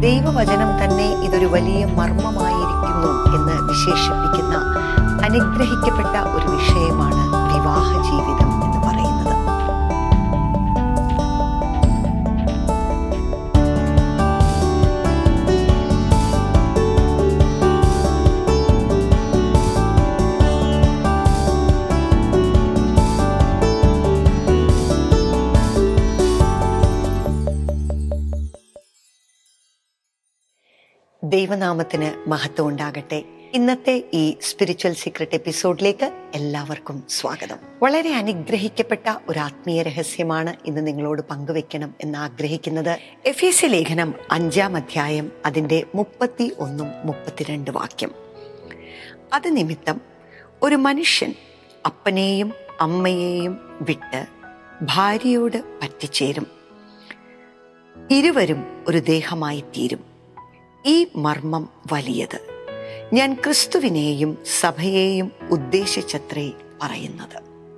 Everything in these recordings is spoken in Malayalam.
ദൈവവചനം തന്നെ ഇതൊരു വലിയ മർമ്മമായിരിക്കുന്നു എന്ന് വിശേഷിപ്പിക്കുന്ന അനുഗ്രഹിക്കപ്പെട്ട ഒരു വിഷയമാണ് വിവാഹ ജീവിതം എന്ന് പറയുന്നത് ദൈവനാമത്തിന് മഹത്വം ഉണ്ടാകട്ടെ ഇന്നത്തെ ഈ സ്പിരിച്വൽ സീക്രട്ട് എപ്പിസോഡിലേക്ക് എല്ലാവർക്കും സ്വാഗതം വളരെ അനുഗ്രഹിക്കപ്പെട്ട ഒരു ആത്മീയ രഹസ്യമാണ് ഇന്ന് നിങ്ങളോട് പങ്കുവെക്കണം എന്ന് ആഗ്രഹിക്കുന്നത് എഫ് എസ് ലേഖനം അഞ്ചാം അധ്യായം അതിൻ്റെ മുപ്പത്തി ഒന്നും മുപ്പത്തിരണ്ട് വാക്യം അത് നിമിത്തം ഒരു മനുഷ്യൻ അപ്പനെയും അമ്മയെയും വിട്ട് ഭാര്യയോട് പറ്റിച്ചേരും ഇരുവരും ഒരു ദേഹമായി തീരും ഈ മർമ്മം വലിയത് ഞാൻ ക്രിസ്തുവിനെയും സഭയെയും ഉദ്ദേശിച്ചത്രേ പറയുന്നത്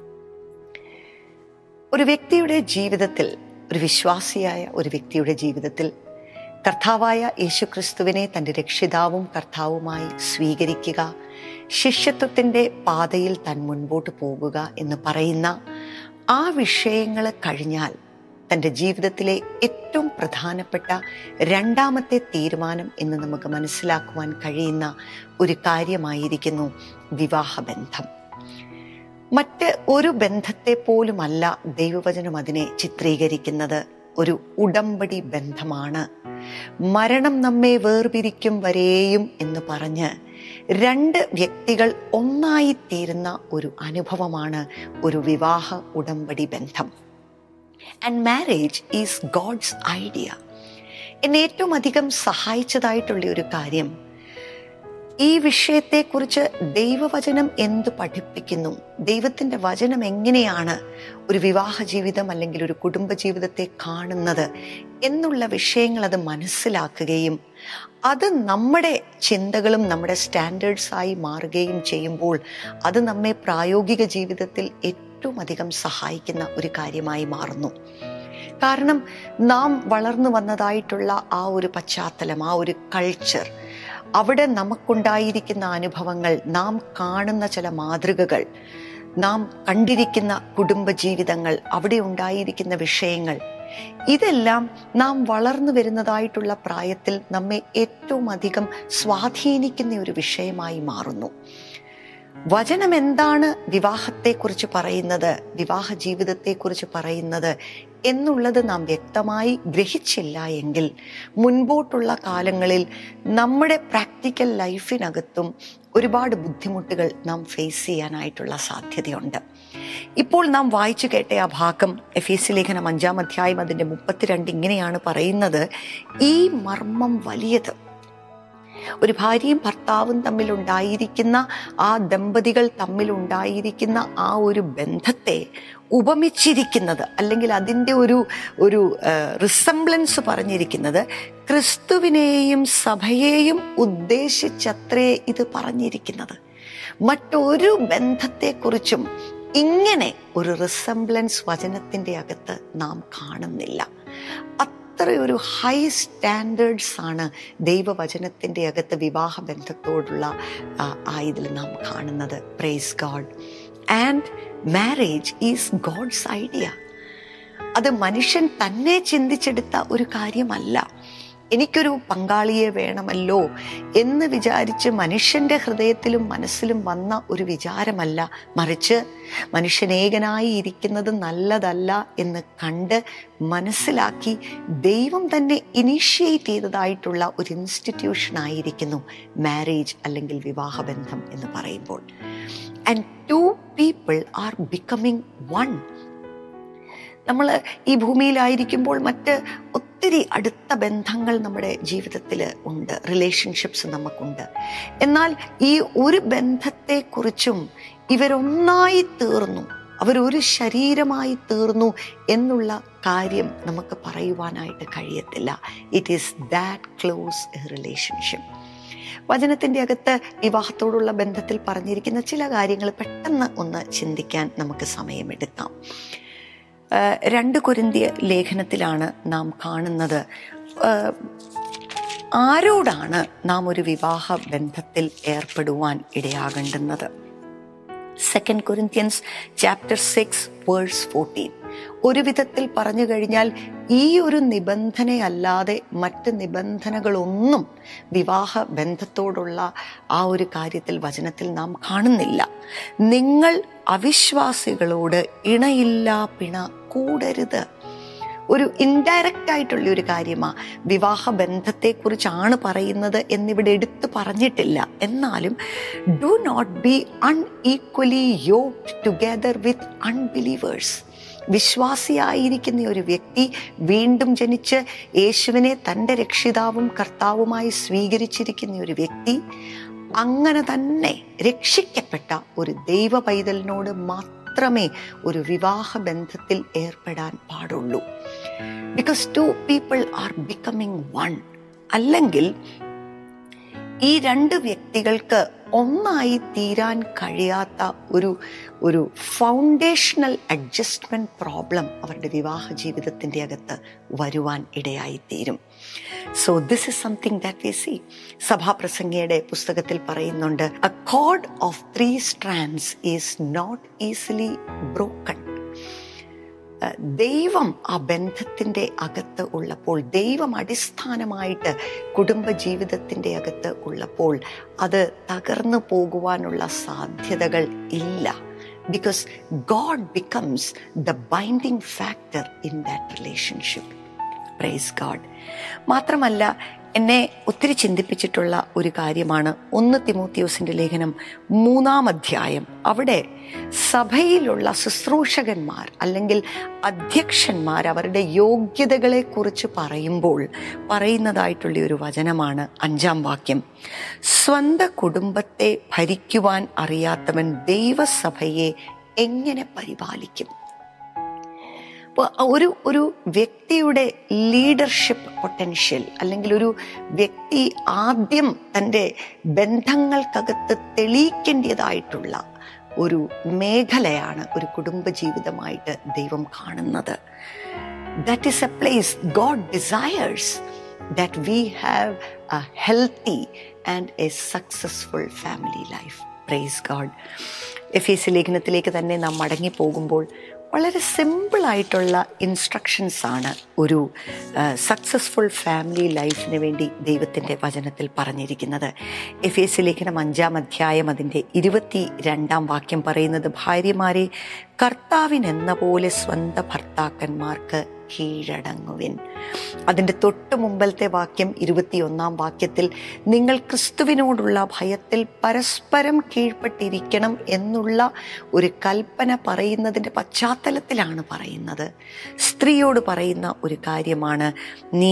ഒരു വ്യക്തിയുടെ ജീവിതത്തിൽ ഒരു വിശ്വാസിയായ ഒരു വ്യക്തിയുടെ ജീവിതത്തിൽ കർത്താവായ യേശു ക്രിസ്തുവിനെ തൻ്റെ രക്ഷിതാവും കർത്താവുമായി സ്വീകരിക്കുക ശിഷ്യത്വത്തിൻ്റെ പാതയിൽ താൻ മുൻപോട്ട് പോകുക എന്ന് പറയുന്ന ആ വിഷയങ്ങൾ കഴിഞ്ഞാൽ തൻ്റെ ജീവിതത്തിലെ ഏറ്റവും പ്രധാനപ്പെട്ട രണ്ടാമത്തെ തീരുമാനം എന്ന് നമുക്ക് മനസ്സിലാക്കുവാൻ കഴിയുന്ന ഒരു കാര്യമായിരിക്കുന്നു വിവാഹബന്ധം മറ്റ് ഒരു ബന്ധത്തെ പോലുമല്ല ദൈവവചനം അതിനെ ചിത്രീകരിക്കുന്നത് ഒരു ഉടമ്പടി ബന്ധമാണ് മരണം നമ്മെ വേർപിരിക്കും വരെയും എന്ന് പറഞ്ഞ് രണ്ട് വ്യക്തികൾ ഒന്നായിത്തീരുന്ന ഒരു അനുഭവമാണ് ഒരു വിവാഹ ഉടമ്പടി ബന്ധം and marriage is God's idea എന്നെ ഏറ്റവും അധികം സഹായിച്ചതായിട്ടുള്ള ഒരു കാര്യം ഈ വിഷയത്തെക്കുറിച്ച് ദൈവവചനം എന്ത് പഠിപ്പിക്കുന്നു ദൈവത്തിൻ്റെ വചനം എങ്ങനെയാണ് ഒരു വിവാഹ ജീവിതം അല്ലെങ്കിൽ ഒരു കുടുംബ ജീവിതത്തെ കാണുന്നത് എന്നുള്ള വിഷയങ്ങൾ അത് മനസ്സിലാക്കുകയും അത് നമ്മുടെ ചിന്തകളും നമ്മുടെ സ്റ്റാൻഡേർഡ്സായി മാറുകയും ചെയ്യുമ്പോൾ അത് നമ്മെ പ്രായോഗിക ജീവിതത്തിൽ ഏറ്റവും അധികം സഹായിക്കുന്ന ഒരു കാര്യമായി മാറുന്നു കാരണം നാം വളർന്നു വന്നതായിട്ടുള്ള ആ ഒരു പശ്ചാത്തലം ആ ഒരു കൾച്ചർ അവിടെ നമുക്കുണ്ടായിരിക്കുന്ന അനുഭവങ്ങൾ നാം കാണുന്ന ചില മാതൃകകൾ നാം കണ്ടിരിക്കുന്ന കുടുംബജീവിതങ്ങൾ അവിടെ ഉണ്ടായിരിക്കുന്ന വിഷയങ്ങൾ ഇതെല്ലാം നാം വളർന്നു വരുന്നതായിട്ടുള്ള പ്രായത്തിൽ നമ്മെ ഏറ്റവും അധികം സ്വാധീനിക്കുന്ന ഒരു വിഷയമായി മാറുന്നു വചനം എന്താണ് വിവാഹത്തെക്കുറിച്ച് പറയുന്നത് വിവാഹ ജീവിതത്തെക്കുറിച്ച് പറയുന്നത് എന്നുള്ളത് നാം വ്യക്തമായി ഗ്രഹിച്ചില്ല എങ്കിൽ മുൻപോട്ടുള്ള കാലങ്ങളിൽ നമ്മുടെ പ്രാക്ടിക്കൽ ലൈഫിനകത്തും ഒരുപാട് ബുദ്ധിമുട്ടുകൾ നാം ഫേസ് ചെയ്യാനായിട്ടുള്ള സാധ്യതയുണ്ട് ഇപ്പോൾ നാം വായിച്ചു കേട്ട ആ ഭാഗം എഫ് എസ് ലേഖനം അഞ്ചാം അധ്യായം അതിൻ്റെ മുപ്പത്തിരണ്ട് ഇങ്ങനെയാണ് പറയുന്നത് ഈ മർമ്മം വലിയത് ഒരു ഭാര്യയും ഭർത്താവും തമ്മിലുണ്ടായിരിക്കുന്ന ആ ദമ്പതികൾ തമ്മിലുണ്ടായിരിക്കുന്ന ആ ഒരു ബന്ധത്തെ ഉപമിച്ചിരിക്കുന്നത് അല്ലെങ്കിൽ അതിൻ്റെ ഒരു ഒരു റിസംബ്ലൻസ് പറഞ്ഞിരിക്കുന്നത് ക്രിസ്തുവിനെയും സഭയെയും ഉദ്ദേശിച്ചത്രേ ഇത് പറഞ്ഞിരിക്കുന്നത് മറ്റൊരു ബന്ധത്തെക്കുറിച്ചും ഇങ്ങനെ ഒരു റിസംബ്ലൻസ് വചനത്തിൻ്റെ അകത്ത് നാം കാണുന്നില്ല അത്രയൊരു ഹൈ സ്റ്റാൻഡേർഡ്സ് ആണ് ദൈവവചനത്തിൻ്റെ അകത്ത് വിവാഹ ബന്ധത്തോടുള്ള ആ ഇതിൽ നാം കാണുന്നത് praise God and marriage is God's idea അത് മനുഷ്യൻ തന്നെ ചിന്തിച്ചെടുത്ത ഒരു കാര്യമല്ല എനിക്കൊരു പങ്കാളിയെ വേണമല്ലോ എന്ന് വിചാരിച്ച് മനുഷ്യൻ്റെ ഹൃദയത്തിലും മനസ്സിലും വന്ന ഒരു വിചാരമല്ല മറിച്ച് മനുഷ്യനേകനായി ഇരിക്കുന്നത് നല്ലതല്ല എന്ന് കണ്ട് മനസ്സിലാക്കി ദൈവം തന്നെ ഇനീഷ്യേറ്റ് ചെയ്തതായിട്ടുള്ള ഒരു ഇൻസ്റ്റിറ്റ്യൂഷൻ ആയിരിക്കുന്നു മാരേജ് അല്ലെങ്കിൽ വിവാഹബന്ധം എന്ന് പറയുമ്പോൾ and two people are becoming one നമ്മൾ ഈ ഭൂമിയിലായിരിക്കുമ്പോൾ മറ്റ് ഒത്തിരി അടുത്ത ബന്ധങ്ങൾ നമ്മുടെ ജീവിതത്തിൽ ഉണ്ട് റിലേഷൻഷിപ്സ് നമുക്കുണ്ട് എന്നാൽ ഈ ഒരു ബന്ധത്തെക്കുറിച്ചും ഇവരൊന്നായി തീർന്നു അവരൊരു ശരീരമായി തീർന്നു എന്നുള്ള കാര്യം നമുക്ക് പറയുവാനായിട്ട് കഴിയത്തില്ല it is that close a relationship വചനത്തിൻ്റെ അകത്ത് വിവാഹത്തോടുള്ള ബന്ധത്തിൽ പറഞ്ഞിരിക്കുന്ന ചില കാര്യങ്ങൾ പെട്ടെന്ന് ഒന്ന് ചിന്തിക്കാൻ നമുക്ക് സമയമെടുക്കാം രണ്ട് കുരുന്തിയ ലേഖനത്തിലാണ് നാം കാണുന്നത് ആരോടാണ് നാം ഒരു വിവാഹ ബന്ധത്തിൽ ഏർപ്പെടുവാൻ ഇടയാകേണ്ടുന്നത് second Corinthians chapter six verse fourteen ഒരു വിധത്തിൽ പറഞ്ഞു കഴിഞ്ഞാൽ ഈ ഒരു നിബന്ധനയല്ലാതെ മറ്റ് നിബന്ധനകളൊന്നും വിവാഹ ബന്ധത്തോടുള്ള ആ ഒരു കാര്യത്തിൽ വചനത്തിൽ നാം കാണുന്നില്ല നിങ്ങൾ അവിശ്വാസികളോട് ഇണയില്ലാ പിണ കൂടരുത് ഒരു ഇൻഡയറക്റ്റ് ആയിട്ടുള്ള ഒരു കാര്യമാണ് വിവാഹ ബന്ധത്തെക്കുറിച്ചാണ് പറയുന്നത് എന്നിവിടെ എടുത്തു പറഞ്ഞിട്ടില്ല എന്നാലും do not be unequally yoked together with unbelievers വിശ്വാസിയായിരിക്കുന്ന ഒരു വ്യക്തി വീണ്ടും ജനിച്ച് യേശുവിനെ തൻ്റെ രക്ഷിതാവും കർത്താവുമായി സ്വീകരിച്ചിരിക്കുന്ന ഒരു വ്യക്തി അങ്ങനെ തന്നെ രക്ഷിക്കപ്പെട്ട ഒരു ദൈവ പൈതലിനോട് മാത്രമേ ഒരു വിവാഹ ബന്ധത്തിൽ ഏർപ്പെടാൻ പാടുള്ളൂ because two people are becoming one അല്ലെങ്കിൽ ഈ രണ്ട് വ്യക്തികൾക്ക് ഒന്നായി തീരാൻ കഴിയാത്ത ഒരു ഒരു ഫൗണ്ടേഷണൽ അഡ്ജസ്റ്റ്മെന്റ് പ്രോബ്ലം അവരുടെ വിവാഹ ജീവിതത്തിൻ്റെ അകത്ത് വരുവാൻ ഇടയായിത്തീരും so this is something that we see സഭാപ്രസംഗയുടെ പുസ്തകത്തിൽ പറയുന്നുണ്ട് a cord of three strands is not easily broken ദൈവം ആ ബന്ധത്തിൻ്റെ അകത്ത് ഉള്ളപ്പോൾ ദൈവം അടിസ്ഥാനമായിട്ട് കുടുംബ ജീവിതത്തിൻ്റെ അകത്ത് ഉള്ളപ്പോൾ അത് തകർന്നു പോകുവാനുള്ള സാധ്യതകൾ ഇല്ല because God becomes the binding factor in that relationship praise God മാത്രമല്ല എന്നെ ഒത്തിരി ചിന്തിപ്പിച്ചിട്ടുള്ള ഒരു കാര്യമാണ് ഒന്ന് തിമോത്തിയോസിൻ്റെ ലേഖനം മൂന്നാം അധ്യായം അവിടെ സഭയിലുള്ള ശുശ്രൂഷകന്മാർ അല്ലെങ്കിൽ അധ്യക്ഷന്മാർ അവരുടെ യോഗ്യതകളെക്കുറിച്ച് പറയുമ്പോൾ പറയുന്നതായിട്ടുള്ള ഒരു വചനമാണ് അഞ്ചാം വാക്യം സ്വന്ത കുടുംബത്തെ ഭരിക്കുവാൻ അറിയാത്തവൻ ദൈവസഭയെ എങ്ങനെ പരിപാലിക്കും അപ്പോൾ ഒരു ഒരു വ്യക്തിയുടെ ലീഡർഷിപ്പ് പൊട്ടൻഷ്യൽ അല്ലെങ്കിൽ ഒരു വ്യക്തി ആദ്യം തൻ്റെ ബന്ധങ്ങൾക്കകത്ത് തെളിയിക്കേണ്ടതായിട്ടുള്ള ഒരു മേഖലയാണ് ഒരു കുടുംബജീവിതമായിട്ട് ദൈവം കാണുന്നത് that is a place God desires that we have a healthy and a successful family life praise God എഫ് എസ് ലേഖനത്തിലേക്ക് തന്നെ നാം മടങ്ങി പോകുമ്പോൾ വളരെ സിമ്പിളായിട്ടുള്ള ഇൻസ്ട്രക്ഷൻസ് ആണ് ഒരു സക്സസ്ഫുൾ ഫാമിലി ലൈഫിന് വേണ്ടി ദൈവത്തിൻ്റെ വചനത്തിൽ പറഞ്ഞിരിക്കുന്നത് എഫ് എസ് ലേഖനം അഞ്ചാം അധ്യായം അതിൻ്റെ ഇരുപത്തി രണ്ടാം വാക്യം പറയുന്നത് ഭാര്യമാരെ കർത്താവിനെന്ന പോലെ സ്വന്തം ഭർത്താക്കന്മാർക്ക് കീഴടങ്ങുവിൻ അതിൻ്റെ തൊട്ട് മുമ്പലത്തെ വാക്യം ഇരുപത്തിയൊന്നാം വാക്യത്തിൽ നിങ്ങൾ ക്രിസ്തുവിനോടുള്ള ഭയത്തിൽ പരസ്പരം കീഴ്പ്പെട്ടിരിക്കണം എന്നുള്ള ഒരു കൽപ്പന പറയുന്നതിൻ്റെ പശ്ചാത്തലത്തിലാണ് പറയുന്നത് സ്ത്രീയോട് പറയുന്ന ഒരു കാര്യമാണ് നീ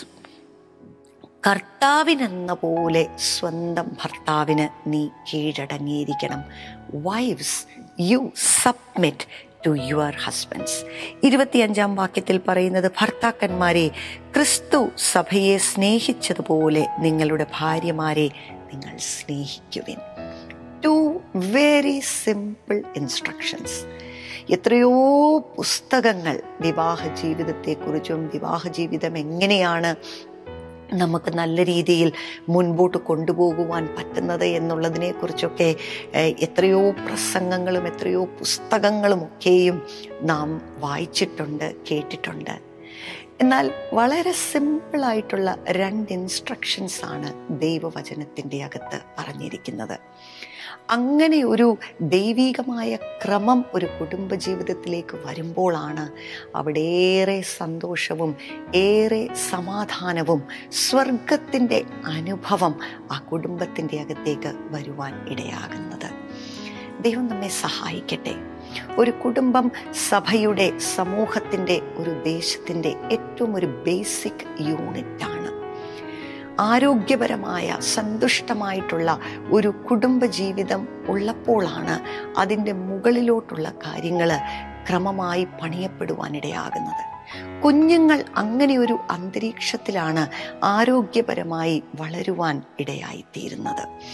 കർത്താവിനെന്ന പോലെ സ്വന്തം ഭർത്താവിന് നീ കീഴടങ്ങിയിരിക്കണം wives you submit to your husbands ഇരുപത്തിയഞ്ചാം വാക്യത്തിൽ പറയുന്നത് ഭർത്താക്കന്മാരെ ക്രിസ്തു സഭയെ സ്നേഹിച്ചതുപോലെ നിങ്ങളുടെ ഭാര്യമാരെ നിങ്ങൾ സ്നേഹിക്കുവിൻ ടു വെരി സിമ്പിൾ ഇൻസ്ട്രക്ഷൻസ് എത്രയോ പുസ്തകങ്ങൾ വിവാഹ ജീവിതത്തെക്കുറിച്ചും വിവാഹ ജീവിതം എങ്ങനെയാണ് നമുക്ക് നല്ല രീതിയിൽ മുൻപോട്ട് കൊണ്ടുപോകുവാൻ പറ്റുന്നത് എന്നുള്ളതിനെക്കുറിച്ചൊക്കെ എത്രയോ പ്രസംഗങ്ങളും എത്രയോ പുസ്തകങ്ങളും ഒക്കെയും നാം വായിച്ചിട്ടുണ്ട് കേട്ടിട്ടുണ്ട് എന്നാൽ വളരെ സിമ്പിളായിട്ടുള്ള രണ്ട് ഇൻസ്ട്രക്ഷൻസ് ആണ് ദൈവവചനത്തിൻ്റെ അകത്ത് പറഞ്ഞിരിക്കുന്നത് അങ്ങനെ ഒരു ദൈവികമായ ക്രമം ഒരു കുടുംബജീവിതത്തിലേക്ക് വരുമ്പോഴാണ് അവിടെ ഏറെ സന്തോഷവും ഏറെ സമാധാനവും സ്വർഗത്തിൻ്റെ അനുഭവം ആ കുടുംബത്തിൻ്റെ അകത്തേക്ക് വരുവാൻ ഇടയാകുന്നത് ദൈവം നമ്മെ സഹായിക്കട്ടെ ഒരു കുടുംബം സഭയുടെ സമൂഹത്തിൻ്റെ ഒരു ദേശത്തിൻ്റെ ഏറ്റവും ഒരു ബേസിക് യൂണിറ്റാണ് ആരോഗ്യപരമായ സന്തുഷ്ടമായിട്ടുള്ള ഒരു കുടുംബജീവിതം ഉള്ളപ്പോഴാണ് അതിൻ്റെ മുകളിലോട്ടുള്ള കാര്യങ്ങൾ ക്രമമായി പണിയപ്പെടുവാനിടയാകുന്നത് കുഞ്ഞുങ്ങൾ അങ്ങനെ ഒരു അന്തരീക്ഷത്തിലാണ് ആരോഗ്യപരമായി വളരുവാൻ ഇടയായിത്തീരുന്നത്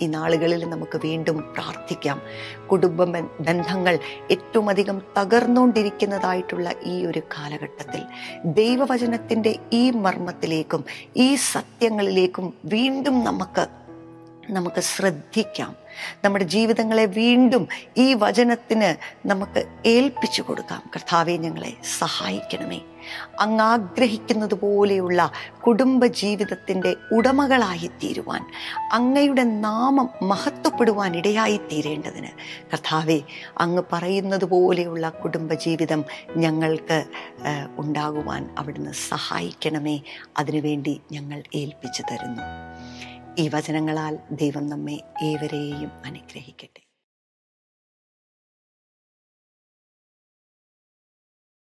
ഈ നാളുകളിൽ നമുക്ക് വീണ്ടും പ്രാർത്ഥിക്കാം കുടുംബ ബ- ബന്ധങ്ങൾ ഏറ്റവും അധികം തകർന്നുകൊണ്ടിരിക്കുന്നതായിട്ടുള്ള ഈ ഒരു കാലഘട്ടത്തിൽ ദൈവവചനത്തിൻ്റെ ഈ മർമ്മത്തിലേക്കും ഈ സത്യങ്ങളിലേക്കും വീണ്ടും നമുക്ക് നമുക്ക് ശ്രദ്ധിക്കാം നമ്മുടെ ജീവിതങ്ങളെ വീണ്ടും ഈ വചനത്തിന് നമുക്ക് ഏൽപ്പിച്ചു കൊടുക്കാം കർത്താവെ ഞങ്ങളെ സഹായിക്കണമേ അങ്ങ് ആഗ്രഹിക്കുന്നത് പോലെയുള്ള കുടുംബ ജീവിതത്തിൻ്റെ ഉടമകളായി തീരുവാൻ അങ്ങയുടെ നാമം മഹത്വപ്പെടുവാൻ ഇടയായി തീരേണ്ടതിന് കർത്താവെ അങ്ങ് പറയുന്നത് പോലെയുള്ള കുടുംബജീവിതം ഞങ്ങൾക്ക് ആ, ഉണ്ടാകുവാൻ അവിടുന്ന് സഹായിക്കണമേ അതിനുവേണ്ടി ഞങ്ങൾ ഏൽപ്പിച്ചു തരുന്നു ഈ വചനങ്ങളാൽ ദൈവം നമ്മെ ഏവരെയും അനുഗ്രഹിക്കട്ടെ